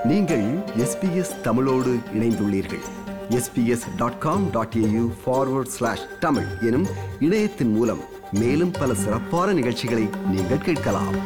நீங்கள் எஸ்பிஎஸ் தமிழோடு இணைந்துள்ளீர்கள் SBS dot com dot AU forward slash Tamil எனும் இணையத்தின் மூலம் மேலும் பல சிறப்பான நிகழ்ச்சிகளை நீங்கள் கேட்கலாம்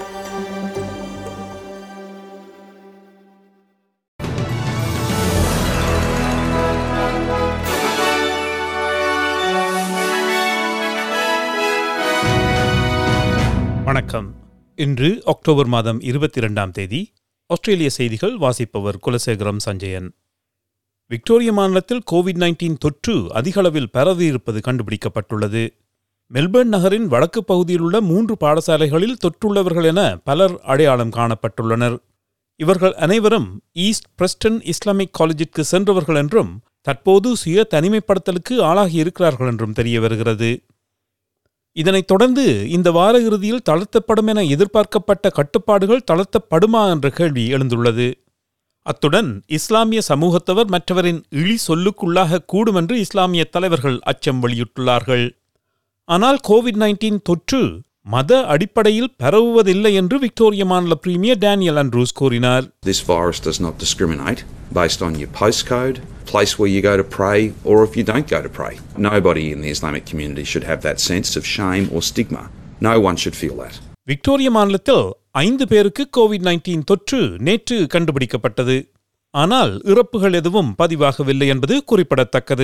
வணக்கம் இன்று அக்டோபர் மாதம் இருபத்தி இரண்டாம் தேதி ஆஸ்திரேலிய செய்திகள் வாசிப்பவர் குலசேகரம் சஞ்சயன் விக்டோரிய மாநிலத்தில் கோவிட் 19 தொற்று அதிக அளவில் பரவியிருப்பது கண்டுபிடிக்கப்பட்டுள்ளது மெல்பர்ன் நகரின் வடக்கு பகுதியில் உள்ள மூன்று பாடசாலைகளில் தொற்றுள்ளவர்கள் என பலர் அடையாளம் காணப்பட்டுள்ளனர் இவர்கள் அனைவரும் ஈஸ்ட் பிரஸ்டன் இஸ்லாமிக் காலேஜிற்கு சென்றவர்கள் என்றும் தற்போது சுய தனிமைப்படுத்தலுக்கு ஆளாகி இருக்கிறார்கள் என்றும் தெரிய வருகிறது இதனைத் தொடர்ந்து இந்த வார இறுதியில் தளர்த்தப்படும் என எதிர்பார்க்கப்பட்ட கட்டுப்பாடுகள் தளர்த்தப்படுமா என்ற கேள்வி எழுந்துள்ளது அத்துடன் இஸ்லாமிய சமூகத்தவர் மற்றவரின் இழி சொல்லுக்குள்ளாக கூடும் என்று இஸ்லாமிய தலைவர்கள் அச்சம் வெளியிட்டுள்ளார்கள் ஆனால் கோவிட் 19 தொற்று மத அடிப்படையில் பரவுவதில்லை என்று விக்டோரிய மாநில பிரீமியர் டேனியல் அண்ட்ரூஸ் கூறினார் This virus does not discriminate based on your postcode, place where you go to pray, or if you don't go to pray. Nobody in the Islamic community should have that sense of shame or stigma. No one should feel that. விக்டோரிய மாநிலத்தில் ஐந்து பேருக்கு Covid 19 தொற்று நேற்று கண்டுபிடிக்கப்பட்டது ஆனால் இறப்புகள் எதுவும் பதிவாகவில்லை என்பது குறிப்பிடத்தக்கது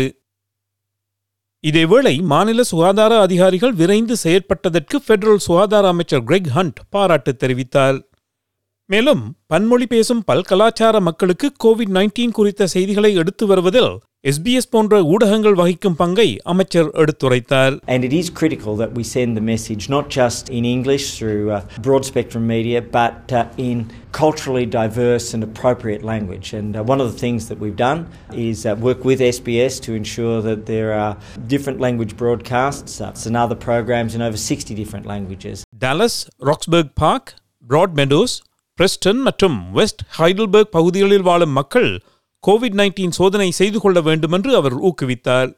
இதேவேளை மாநில சுகாதார அதிகாரிகள் விரைந்து செயற்பட்டதற்கு பெடரல் சுகாதார அமைச்சர் கிரெக் ஹண்ட் பாராட்டு தெரிவித்தார் மேலும் பன்மொழி பேசும் பல்கலாச்சார மக்களுக்கு கோவிட் 19 குறித்த செய்திகளை எடுத்து வருவதில் எஸ்பிஎஸ் போன்ற ஊடகங்கள் வகிக்கும் பங்கை அமைச்சர் எடுத்துரைத்தார் And it is critical that we send the message not just in English through uh, broad spectrum media, but uh, in culturally diverse and appropriate language. And uh, one of the things that we've done is uh, work with SBS to ensure that there are different language broadcasts uh, and other programs in over 60 different languages. Dallas Roxburgh Park Broadmeadows Preston மற்றும் West Heidelberg பகுதிகளில் வாழும் மக்கள் Covid 19 சோதனை செய்து கொள்ள வேண்டுமென்று அவர் ஊக்குவித்தார்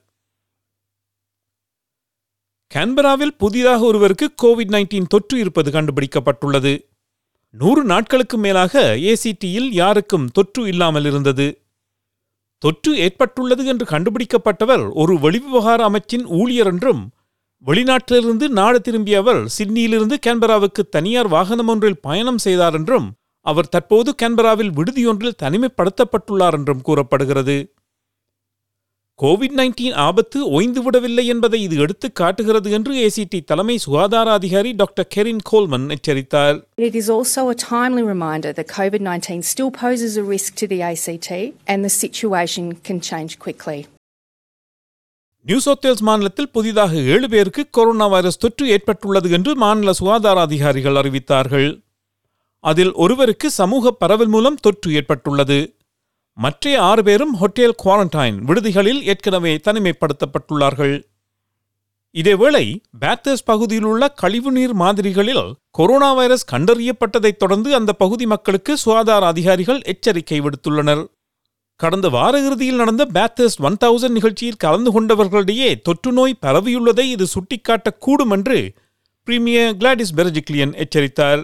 கான்பராவில் புதிதாக ஒருவருக்கு கோவிட் 19 தொற்று இருப்பது கண்டுபிடிக்கப்பட்டுள்ளது நூறு நாட்களுக்கு மேலாக ஏசிடியில் யாருக்கும் தொற்று இல்லாமல் இருந்தது தொற்று ஏற்பட்டுள்ளது என்று கண்டுபிடிக்கப்பட்டவர் ஒரு வெளிவிவகார அமைச்சின் ஊழியர் என்றும் வெளிநாட்டிலிருந்து நாடு திரும்பிய அவர் சிட்னியிலிருந்து கேன்பராவுக்கு தனியார் வாகனம் ஒன்றில் பயணம் செய்தார் என்றும் அவர் தற்போது கேன்பராவில் விடுதியொன்றில் தனிமைப்படுத்தப்பட்டுள்ளார் என்றும் கூறப்படுகிறது கோவிட் 19 ஆபத்து ஓய்ந்துவிடவில்லை என்பதை இது எடுத்துக் காட்டுகிறது என்று ஏசிடி தலைமை சுகாதார அதிகாரி டாக்டர் கெரின் கோல்மன் எச்சரித்தார் It is also a timely reminder that COVID 19 still poses a risk to the ACT and the situation can change quickly. New South Wales மாநிலத்தில் புதிதாக ஏழு பேருக்கு கொரோனா வைரஸ் தொற்று ஏற்பட்டுள்ளது என்று மாநில சுகாதார அதிகாரிகள் அறிவித்தார்கள் அதில் ஒருவருக்கு சமூக பரவல் மூலம் தொற்று ஏற்பட்டுள்ளது மற்ற ஆறு பேரும் ஹோட்டல் குவாரண்டைன் விடுதிகளில் ஏற்கனவே தனிமைப்படுத்தப்பட்டுள்ளார்கள் இதேவேளை பேத்தர்ஸ் பகுதியில் உள்ள கழிவுநீர் மாதிரிகளில் கொரோனா வைரஸ் கண்டறியப்பட்டதைத் தொடர்ந்து அந்த பகுதி மக்களுக்கு சுகாதார அதிகாரிகள் எச்சரிக்கை விடுத்துள்ளனர் கடந்த வார இறுதியில் நடந்த பேத்தர்ஸ் ஒன் தௌசண்ட் நிகழ்ச்சியில் கலந்து கொண்டவர்களிடையே தொற்று நோய் பரவியுள்ளதை இது சுட்டிக்காட்டக்கூடும் என்று பிரீமியர் கிளாடிஸ் பெர்ஜிக்லியன் எச்சரித்தார்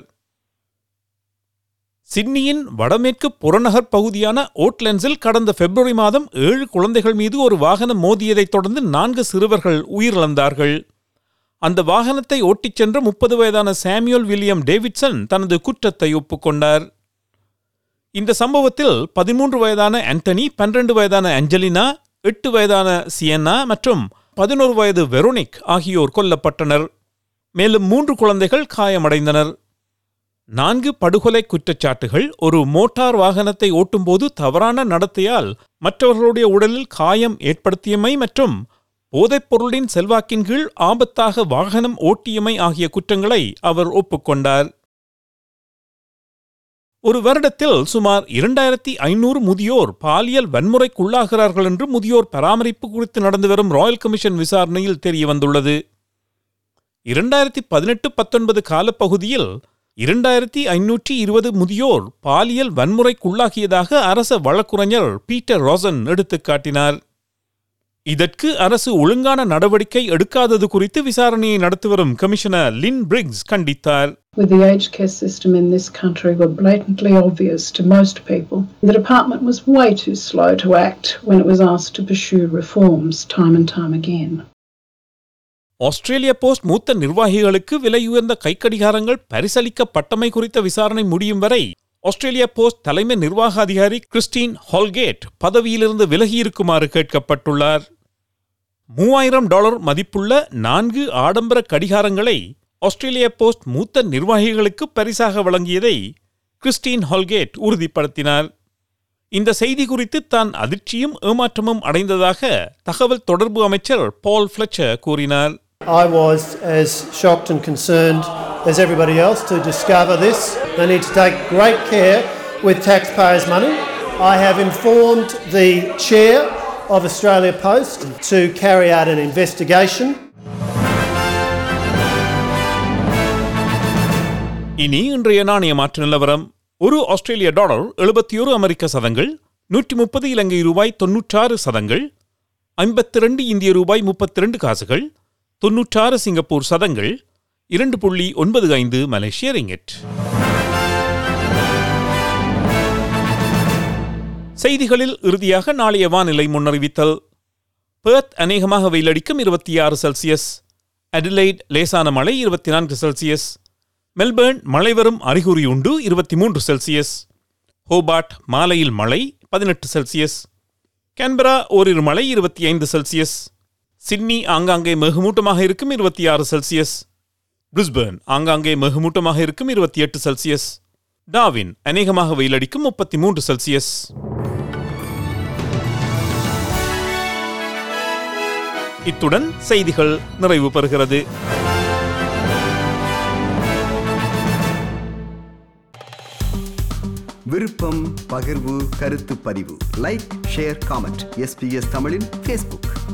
சிட்னியின் வடமேற்கு புறநகர் பகுதியான ஓட்லென்ஸில் கடந்த பிப்ரவரி மாதம் ஏழு குழந்தைகள் மீது ஒரு வாகனம் மோதியதைத் தொடர்ந்து நான்கு சிறுவர்கள் உயிரிழந்தார்கள் அந்த வாகனத்தை ஓட்டிச் சென்ற முப்பது வயதான சாமுவேல் வில்லியம் டேவிட்சன் தனது குற்றத்தை ஒப்புக்கொண்டார் இந்த சம்பவத்தில் பதிமூன்று வயதான ஆண்டனி பன்னிரண்டு வயதான அஞ்சலினா எட்டு வயதான சியன்னா மற்றும் பதினோரு வயது வெரோனிக் ஆகியோர் கொல்லப்பட்டனர் மேலும் மூன்று குழந்தைகள் காயமடைந்தனர் நான்கு படுகொலை குற்றச்சாட்டுகள் ஒரு மோட்டார் வாகனத்தை ஓட்டும்போது தவறான நடத்தையால் மற்றவர்களுடைய உடலில் காயம் ஏற்படுத்தியமை மற்றும் போதைப் பொருளின் செல்வாக்கின் கீழ் ஆபத்தாக வாகனம் ஓட்டியமை ஆகிய குற்றங்களை அவர் ஒப்புக்கொண்டார் ஒரு வருடத்தில் சுமார் இரண்டாயிரத்தி ஐநூறு முதியோர் பாலியல் வன்முறைக்குள்ளாகிறார்கள் என்று முதியோர் பராமரிப்பு குறித்து நடந்து வரும் ராயல் கமிஷன் விசாரணையில் தெரிய வந்துள்ளது இரண்டாயிரத்தி பதினெட்டு பத்தொன்பது காலப்பகுதியில் இரண்டாயிரத்தி ஐநூற்றி இருபது முதியோர் பாலியல் வன்முறைக்குள்ளாகியதாக அரச வழக்குரைஞர் பீட்டர் ரோசன் எடுத்துக் காட்டினார் இதற்கு அரசு ஒழுங்கான நடவடிக்கை எடுக்காதது குறித்து விசாரணையை நடத்தி வரும் கமிஷனர் லின் பிரிக்ஸ் கண்டித்தார் with the aged care system in this country were blatantly obvious to most people. The department was way too slow to act when it was asked to pursue reforms time and time again. Australia Post மூத்த நிர்வாகிகளுக்கு விலையுயர்ந்த கைக்கடிகாரங்கள் பரிசளிக்கப்பட்டமை குறித்த விசாரணை முடியும் வரை ஆஸ்திரேலிய post தலைமை நிர்வாக அதிகாரி கிறிஸ்டின் ஹால்கேட் பதவியிலிருந்து விலகியிருக்குமாறு கேட்கப்பட்டுள்ளார் மூவாயிரம் டாலர் மதிப்புள்ள நான்கு ஆடம்பர கடிகாரங்களை ஆஸ்திரேலிய போஸ்ட் மூத்த நிர்வாகிகளுக்கு பரிசாக வழங்கியதை கிறிஸ்டின் ஹால்கேட் உறுதிப்படுத்தினார் இந்த செய்தி குறித்து தான் அதிர்ச்சியும் ஏமாற்றமும் அடைந்ததாக தகவல் தொடர்பு அமைச்சர் பால் ஃபிளச்சர் கூறினார் I was as shocked and concerned as everybody else to discover this. They need to take great care with taxpayers' money. I have informed the chair of Australia Post to carry out an investigation. இனி இன்றைய நாணய மாற்று நிலவரம் ஒரு ஆஸ்திரேலிய dollar எழுபத்தி ஒரு அமெரிக்க சதங்கள் நூற்றி முப்பது இலங்கை ரூபாய் தொன்னூற்றாறு சதங்கள் ஐம்பத்தி ரெண்டு இந்திய ரூபாய் முப்பத்தி ரெண்டு காசுகள் தொன்னூற்றாறு சிங்கப்பூர் சதங்கள் இரண்டு புள்ளி ஒன்பது ஐந்து மலேசிய ரிங்கெட் செய்திகளில் இறுதியாக நாளைய வானிலை முன்னறிவித்தல் பெர்த் அநேகமாக வெயிலடிக்கும் இருபத்தி ஆறு செல்சியஸ் அடிலைட் லேசான மழை இருபத்தி நான்கு செல்சியஸ் மெல்பர்ன் மழை வரும் அறிகுறி உண்டு இருபத்தி மூன்று செல்சியஸ் ஹோபார்ட் மாலையில் மழை பதினெட்டு செல்சியஸ் கேன்பரா ஓரிரு மழை இருபத்தி ஐந்து செல்சியஸ் சிட்னி ஆங்காங்கே மிகுமூட்டமாக இருக்கும் இருபத்தி ஆறு செல்சியஸ் பிரிஸ்பர்ன் ஆங்காங்கே மிகுமூட்டமாக இருக்கும் இருபத்தி எட்டு செல்சியஸ் டாவின் அநேகமாக வெயிலடிக்கும் முப்பத்தி மூன்று செல்சியஸ் இத்துடன் செய்திகள் நிறைவு பெறுகிறது விருப்பம் பகிர்வு கருத்து பதிவு லைக் ஷேர் காமெண்ட் எஸ்பிஎஸ் தமிழின் ஃபேஸ்புக்